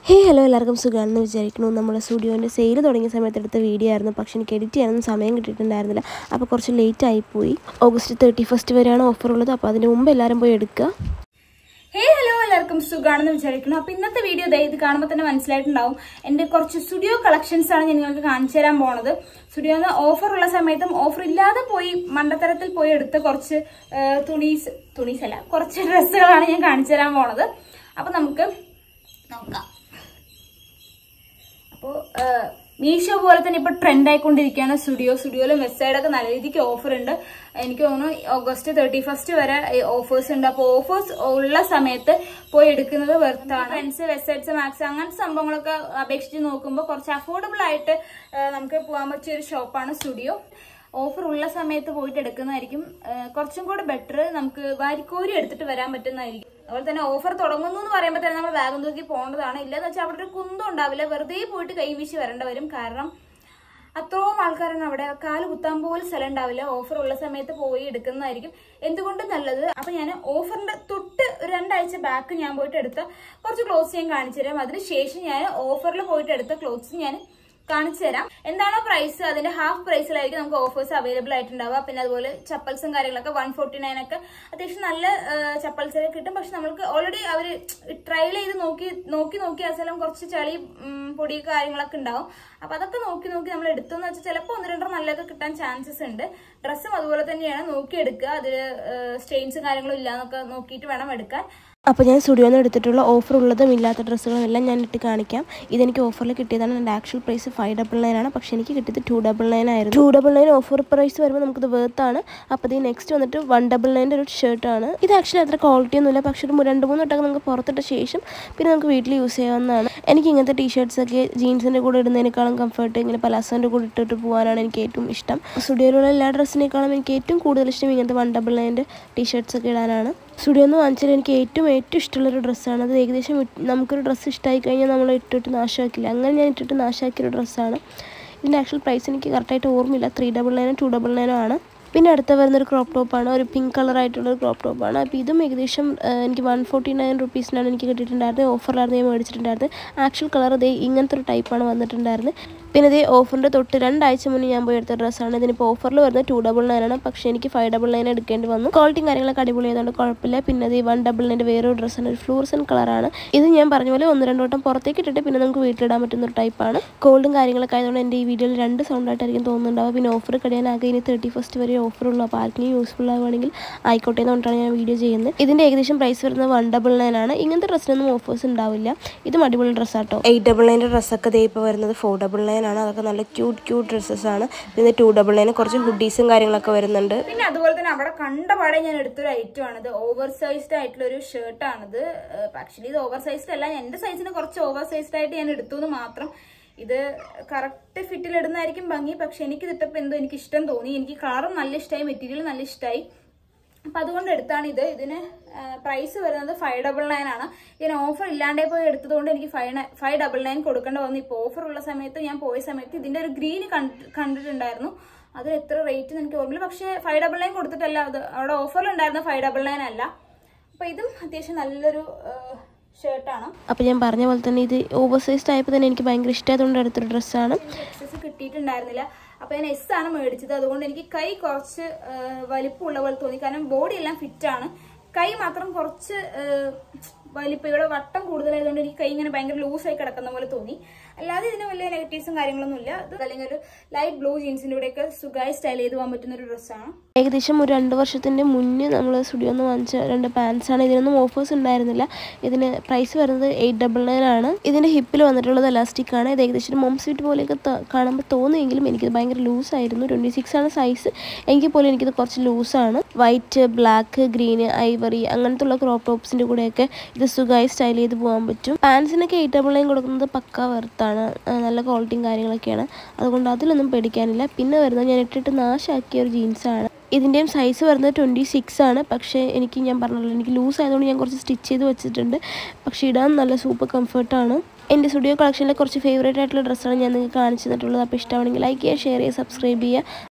ഹേ hello എല്ലാവർക്കും സുഖമാണെന്ന് വിചാരിക്കുന്നു നമ്മുടെ സ്റ്റുഡിയോൻ്റെ സെയിൽ തുടങ്ങിയ സമയത്ത് എടുത്ത വീഡിയോ ആയിരുന്നു പക്ഷേ എനിക്ക് എഡിറ്റ് ചെയ്യാനൊന്നും സമയം കിട്ടിയിട്ടുണ്ടായിരുന്നില്ല അപ്പോൾ കുറച്ച് ലേറ്റ് ആയിപ്പോയി ഓഗസ്റ്റ് തേർട്ടി ഫസ്റ്റ് വരെയാണ് ഓഫർ ഉള്ളത് അപ്പോൾ അതിന് മുമ്പ് എല്ലാവരും പോയി എടുക്കുക ഹേ ഹലോ എല്ലാവർക്കും സുഖാണെന്ന് വിചാരിക്കുന്നു അപ്പൊ ഇന്നത്തെ വീഡിയോ ദേ ഇത് കാണുമ്പോൾ തന്നെ മനസ്സിലായിട്ടുണ്ടാവും എന്റെ കുറച്ച് സ്റ്റുഡിയോ കളക്ഷൻസ് ആണ് ഞാൻ നിങ്ങൾക്ക് കാണിച്ചു തരാൻ പോണത് സ്റ്റുഡിയോന്ന് ഓഫർ ഉള്ള സമയത്തും ഓഫർ ഇല്ലാതെ പോയി മണ്ടത്തരത്തിൽ പോയി എടുത്ത കുറച്ച് ആ, തുണീസ് തുണീസ് അല്ല കുറച്ച് ഡ്രസ്സുകളാണ് ഞാൻ കാണിച്ചു തരാൻ പോണത് അപ്പൊ നമുക്ക് നോക്കാം അപ്പോൾ മീഷോ പോലെ തന്നെ ഇപ്പൊ ട്രെൻഡ് ആയിക്കൊണ്ടിരിക്കുകയാണ് സ്റ്റുഡിയോ സ്റ്റുഡിയോയിലും വെബ്സൈറ്റൊക്കെ നല്ല രീതിക്ക് ഓഫർ ഉണ്ട് എനിക്ക് തോന്നുന്നു ഓഗസ്റ്റ് തേർട്ടി ഫസ്റ്റ് വരെ ഓഫേഴ്സ് ഉണ്ട് അപ്പോൾ ഓഫേഴ്സ് ഉള്ള സമയത്ത് പോയി എടുക്കുന്നത് വെർത്താണ് ഫ്രണ്ട്സ് വെബ്സൈറ്റ്സ് മാക്സ് അങ്ങനത്തെ സംഭവങ്ങളൊക്കെ അപേക്ഷിച്ച് നോക്കുമ്പോൾ കുറച്ച് അഫോർഡബിൾ ആയിട്ട് ആ, നമുക്ക് പോകാൻ പറ്റിയ ഒരു ഷോപ്പാണ് സ്റ്റുഡിയോ ഓഫർ ഉള്ള സമയത്ത് പോയിട്ട് എടുക്കുന്നതായിരിക്കും ആ, കുറച്ചും കൂടെ ബെറ്റർ നമുക്ക് വാരിക്കോരി എടുത്തിട്ട് വരാൻ പറ്റുന്നതായിരിക്കും അതുപോലെ തന്നെ ഓഫർ തുടങ്ങുന്നു എന്ന് പറയുമ്പോൾ തന്നെ നമ്മൾ ബാഗും തൂക്കി പോകേണ്ടതാണ് ഇല്ലെന്ന് വെച്ചാൽ അവിടെ ഒരു കുന്തം ഉണ്ടാവില്ല വെറുതെ പോയിട്ട് കൈ വീശി വരേണ്ട വരും കാരണം അത്രയും ആൾക്കാരാണ് അവിടെ കാല് കുത്താൻ പോലും സ്ഥലം ഉണ്ടാവില്ല ഓഫർ ഉള്ള സമയത്ത് പോയി എടുക്കുന്നതായിരിക്കും എന്തുകൊണ്ടും നല്ലത് അപ്പൊ ഞാൻ ഓഫറിന്റെ തൊട്ട് ഒരു രണ്ടാഴ്ച ബാക്ക് ഞാൻ പോയിട്ട് എടുത്ത കുറച്ച് ക്ലോത്ത്സ് ഞാൻ കാണിച്ചു തരാം അതിനുശേഷം ഞാൻ ഓഫറിൽ പോയിട്ട് എടുത്ത ക്ലോത്ത്സ് ഞാൻ കാണിച്ചു തരാം എന്താണോ പ്രൈസ് അതിന്റെ ഹാഫ് പ്രൈസിലായിരിക്കും നമുക്ക് ഓഫേഴ്സ് അവൈലബിൾ ആയിട്ടുണ്ടാവുക പിന്നെ അതുപോലെ ചപ്പൽസും കാര്യങ്ങളൊക്കെ വൺ ഫോർട്ടി നയൻ ഒക്കെ അത്യാവശ്യം നല്ല ചപ്പൽസ് ഒക്കെ കിട്ടും പക്ഷെ നമുക്ക് ഓൾറെഡി അവർ ട്രയൽ ചെയ്ത് നോക്കി നോക്കി നോക്കി അവസാനം കുറച്ച് ചളി ഉം, പൊടി കാര്യങ്ങളൊക്കെ ഉണ്ടാവും അപ്പൊ അതൊക്കെ നോക്കി നോക്കി നമ്മൾ എടുത്തെന്ന് വെച്ചാൽ ചിലപ്പോൾ ഒന്ന് രണ്ടോ നല്ലതൊക്കെ കിട്ടാൻ ചാൻസസ് ഉണ്ട് ഡ്രസ്സും അതുപോലെ തന്നെയാണ് നോക്കി എടുക്കുക അതിൽ സ്റ്റെയിൻസും കാര്യങ്ങളും ഇല്ലാന്നൊക്കെ നോക്കിയിട്ട് വേണം എടുക്കാൻ അപ്പോൾ ഞാൻ സ്റ്റുഡിയോയിൽ നിന്ന് എടുത്തിട്ടുള്ള ഓഫർ ഉള്ളതും ഇല്ലാത്ത ഡ്രസ്സുകളും എല്ലാം ഞാൻ ഇട്ട് കാണിക്കാം ഇതെനിക്ക് ഓഫറിൽ കിട്ടിയതാണ് എൻ്റെ actual price five double nine ആണ് പക്ഷേ എനിക്ക് കിട്ടിയത് ടു ഡബിൾ നയൻ ആയിരുന്നു two double nine offer price വരുമ്പോൾ നമുക്കിത് വേർത്താണ് അപ്പോൾ ഇത് നെക്സ്റ്റ് വന്നിട്ട് വൺ ഡബിൾ നയൻ്റെ ഒരു ഷർട്ടാണ് ഇത് ആക്ച്വലി അത്ര ക്വാളിറ്റി ഒന്നുമില്ല പക്ഷേ ഒരു മു- രണ്ട് മൂന്ന് വട്ടമൊക്കെ നമുക്ക് പുറത്തിട്ട ശേഷം പിന്നെ നമുക്ക് വീട്ടിൽ യൂസ് ചെയ്യാവുന്നതാണ് എനിക്ക് ഇങ്ങനത്തെ ടീഷർട്സ് ഒക്കെ ജീൻസിൻ്റെ കൂടെ ഇടുന്നതിനേക്കാളും കംഫർട്ട് ഇങ്ങനെ പലാസോൻ്റെ കൂടെ ഇട്ടിട്ട് പോകാനാണ് എനിക്ക് ഏറ്റവും ഇഷ്ടം സ്റ്റുഡിയോയിലുള്ള എല്ലാ ഡ്രസ്സിനേക്കാളും എനിക്ക് ഏറ്റവും കൂടുതൽ ഇഷ്ടം ഇങ്ങനത്തെ വൺ ഡബിൾ നയൻ്റെ ടീഷർട്സ് ഒക്കെ ഇടാനാണ് സ്റ്റുഡിയോ എന്ന് വാങ്ങിച്ചാൽ എനിക്ക് ഏറ്റവും ഏറ്റവും ഇഷ്ടമുള്ളൊരു ഡ്രസ്സാണ് അത് ഏകദേശം ഇട്ട് നമുക്കൊരു ഡ്രസ്സ് ഇഷ്ടമായി കഴിഞ്ഞാൽ നമ്മൾ ഇട്ടിട്ട് നാശമാക്കില്ല അങ്ങനെ ഞാൻ ഇട്ടിട്ട് നാശമാക്കിയൊരു ഡ്രസ്സാണ് ഇതിൻ്റെ ആക്ച്വൽ പ്രൈസ് എനിക്ക് കറക്റ്റായിട്ട് ഓർമ്മയില്ല ത്രീ ഡബിൾ നയനോ ടു ഡബിൾ നയനോ ആണ് പിന്നെ അടുത്ത വരുന്നൊരു ക്രോപ്പ് ടോപ്പാണ് ഒരു പിങ്ക് കളർ ആയിട്ടുള്ള ഒരു ക്രോപ്പ് ടോപ്പാണ് അപ്പോൾ ഇതും ഏകദേശം ആ, എനിക്ക് വൺ ഫോർട്ടി നയൻ റുപ്പീസിനാണ് എനിക്ക് കിട്ടിയിട്ടുണ്ടായിരുന്നത് ഓഫറിലായിരുന്നു ഞാൻ മേടിച്ചിട്ടുണ്ടായിരുന്നത് ആക്ച്വൽ കളർ ഇതേ ഇങ്ങനത്തെ ഒരു ടൈപ്പാണ് വന്നിട്ടുണ്ടായിരുന്നത് പിന്നെ ഇതേ ഓഫറിൻ്റെ തൊട്ട് രണ്ടാഴ്ച മുന്നേ ഞാൻ പോയി എടുത്ത ഡ്രസ്സാണ് ഇതിനിപ്പോൾ ഓഫറിൽ വരുന്നത് ടു ഡബിൾ നയൻ ആണ് പക്ഷേ എനിക്ക് ഫൈവ് ഡബിൾ നയൻ എടുക്കേണ്ടി വന്നു ക്വാളിറ്റിയും കാര്യങ്ങളൊക്കെ അടിപൊളി ആയതുകൊണ്ട് കുഴപ്പമില്ല പിന്നെ അത് വൺ ഡബിൾ നയൻ്റെ വേറൊരു ഡ്രസ്സാണ് ഒരു ഫ്ലൂർസൻ കളറാണ് ഇത് ഞാൻ പറഞ്ഞ പോലെ ഒന്ന് രണ്ട് വട്ടം പുറത്തേക്ക് ഇട്ടിട്ട് പിന്നെ നമുക്ക് വീട്ടിലിടാൻ പറ്റുന്ന ഒരു ടൈപ്പാണ് കോൾഡും കാര്യങ്ങളൊക്കെ ആയതുകൊണ്ട് എൻ്റെ ഈ വീഡിയോയിൽ രണ്ട് സൗണ്ട് ആയിട്ടായിരിക്കും തോന്നുന്നുണ്ടാവുക പിന്നെ ഓഫർ കഴിയാൻ ആകെ ഇനി തേർട്ടി ഫസ്റ്റ് വരെ ഓഫർ ഉള്ളൂ അപ്പോൾ ആർക്കെങ്കിലും യൂസ്ഫുൾ ആവുകയാണെങ്കിൽ ആയിക്കോട്ടെ എന്ന് പറഞ്ഞിട്ടാണ് ഞാൻ വീഡിയോ ചെയ്യുന്നത് ഇതിൻ്റെ ഏകദേശം പ്രൈസ് വരുന്നത് വൺ ഡബിൾ നയൻ ആണ് ഇങ്ങനത്തെ ഡ്രസ്സിനൊന്നും ഓഫേഴ്സ് ഉണ്ടാവില്ല ഇതും അടിപൊളി ഡ്രസ്സാട്ടോ എയ്റ്റ് ഡബിൾ നയൻ്റെ ഡ്രസ്സൊക്കെ ദേ ഇപ്പോൾ വരുന്നത് ഫോർ ഡബിൾ നയൻ ആണ് അതൊക്കെ നല്ല ക്യൂട്ട് ക്യൂട്ട് ഡ്രസ്സസ് ആണ് പിന്നെ ടു ഡബിൾ നയൻ കുറച്ച് ഹുഡീസും കാര്യങ്ങളൊക്കെ വരുന്നുണ്ട് പിന്നെ അതുപോലെ തന്നെ അവിടെ കണ്ടപാടെ ഞാൻ എടുത്തൊരു ഐറ്റം ആണിത് ഓവർ സൈസ്ഡ് ആയിട്ടുള്ള ഒരു ഷർട്ടാണിത് ആക്ച്വലി ഇത് ഓവർ സൈസ്ഡ് അല്ല എന്റെ സൈസിന് കുറച്ച് ഓവർ സൈസ്ഡ് ആയിട്ട് ഞാൻ എടുത്തു എന്ന് മാത്രം ഇത് കറക്റ്റ് ഫിറ്റിൽ ഇടുന്നതായിരിക്കും ഭംഗി പക്ഷെ എനിക്ക് ഇതിട്ടപ്പോൾ എന്തോ എനിക്ക് ഇഷ്ടം തോന്നി എനിക്ക് കളറും നല്ല ഇഷ്ടമായി മെറ്റീരിയൽ നല്ല ഇഷ്ടമായി അപ്പം അതുകൊണ്ട് എടുത്താണ് ഇത് ഇതിന് പ്രൈസ് വരുന്നത് ഫൈവ് ഡബിൾ നയൻ ആണ് ഇതിന് ഓഫർ ഇല്ലാണ്ടേ പോയി എടുത്തതുകൊണ്ട് എനിക്ക് ഫൈവ് ഫൈവ് ഡബിൾ നയൻ കൊടുക്കേണ്ട വന്നു ഇപ്പോൾ ഓഫർ ഉള്ള സമയത്ത് ഞാൻ പോയ സമയത്ത് ഇതിൻ്റെ ഒരു ഗ്രീന് കണ്ടിട്ടുണ്ടായിരുന്നു അത് എത്ര റേറ്റ് എന്ന് എനിക്ക് ഓർമ്മയില്ല പക്ഷേ ഫൈവ് ഡബിൾ നയൻ കൊടുത്തിട്ടല്ല അത് അവിടെ ഓഫറിൽ ഉണ്ടായിരുന്ന ഫൈവ് ഡബിൾ നയൻ അല്ല അപ്പോൾ ഇതും അത്യാവശ്യം നല്ലൊരു ഷർട്ടാണ് അപ്പോൾ ഞാൻ പറഞ്ഞ പോലെ തന്നെ ഇത് ഓവർ സൈസ്ഡ് ആയപ്പോൾ തന്നെ എനിക്ക് ഭയങ്കര ഇഷ്ടമായതുകൊണ്ട് എടുത്തൊരു ഡ്രസ്സാണ് എക്സസ് കിട്ടിയിട്ടുണ്ടായിരുന്നില്ല അപ്പൊ ഞാൻ എസ് ആണ് മേടിച്ചത് അതുകൊണ്ട് എനിക്ക് കൈ കുറച്ച് ആ, വലിപ്പമുള്ള പോലെ തോന്നി കാരണം ബോഡി എല്ലാം ഫിറ്റ് ആണ് കൈ മാത്രം കുറച്ച് ആ, വലിപ്പം ഇവിടെ വട്ടം കൂടുതലായതുകൊണ്ട് എനിക്ക് കൈ ഇങ്ങനെ ഭയങ്കര ലൂസായി കിടക്കുന്ന പോലെ തോന്നി അല്ലാതെ ഇതിന് വലിയ നെഗറ്റീവ്സും കാര്യങ്ങളൊന്നും ഇല്ല ഇത് അല്ലെങ്കിൽ ഒരു ലൈറ്റ് ബ്ലൂ ജീൻസിന്റെ കൂടെയൊക്കെ സുഖമായി സ്റ്റൈൽ ചെയ്ത് പോകാൻ പറ്റുന്ന ഒരു ഡ്രസ്സാണ് ഏകദേശം ഒരു രണ്ട് വർഷത്തിൻ്റെ മുന്നേ നമ്മൾ സ്റ്റുഡിയോ നിന്ന് വാങ്ങിച്ച രണ്ട് പാൻസ് ആണ് ഇതിനൊന്നും ഓഫേഴ്സ് ഉണ്ടായിരുന്നില്ല ഇതിന് പ്രൈസ് വരുന്നത് എയ്റ്റ് ഡബിൾ നയൻ ആണ് ഇതിൻ്റെ ഹിപ്പിൽ വന്നിട്ടുള്ളത് എലാസ്റ്റിക് ആണ് ഇത് ഏകദേശം ഒരു മോം സ്വീറ്റ് പോലെയൊക്കെ ത- കാണുമ്പോൾ തോന്നിയെങ്കിലും എനിക്കിത് ഭയങ്കര ലൂസ് ആയിരുന്നു ട്വൻറ്റി സിക്സ് ആണ് സൈസ് എങ്കിൽ പോലും എനിക്കിത് കുറച്ച് ലൂസാണ് വൈറ്റ് ബ്ലാക്ക് ഗ്രീന് ഐവറി അങ്ങനത്തെ ഉള്ള ക്രോപ്പ് ടോപ്സിൻ്റെ കൂടെയൊക്കെ ഇത് സുഖമായി സ്റ്റൈൽ ചെയ്ത് പോകാൻ പറ്റും പാൻസിനൊക്കെ എയ്റ്റ് ഡബിൾ നയൻ കൊടുക്കുന്നത് പക്ക വെർത്താണ് നല്ല ക്വാളിറ്റിയും കാര്യങ്ങളൊക്കെയാണ് അതുകൊണ്ട് അതിലൊന്നും പേടിക്കാനില്ല പിന്നെ വരുന്നത് ഞാൻ ഇട്ടിട്ട് നാശാക്കിയ ഒരു ജീൻസാണ് ഇതിൻ്റെയും സൈസ് വരുന്നത് ട്വൻറ്റി സിക്സ് ആണ് പക്ഷേ എനിക്ക് ഞാൻ പറഞ്ഞല്ലോ എനിക്ക് ലൂസ് ആയതുകൊണ്ട് ഞാൻ കുറച്ച് സ്റ്റിച്ച് ചെയ്ത് വെച്ചിട്ടുണ്ട് പക്ഷേ ഇടാൻ നല്ല സൂപ്പർ കംഫർട്ടാണ് എൻ്റെ സ്റ്റുഡിയോ കളക്ഷനിലെ കുറച്ച് ഫേവറേറ്റ് ആയിട്ടുള്ള ഡ്രസ്സാണ് ഞാൻ നിങ്ങൾക്ക് കാണിച്ചു തന്നിട്ടുള്ളത് അപ്പോൾ ഇഷ്ടമാണെങ്കിൽ ലൈക്ക് ചെയ്യുക ഷെയർ ചെയ്യുക സബ്സ്ക്രൈബ് ചെയ്യുക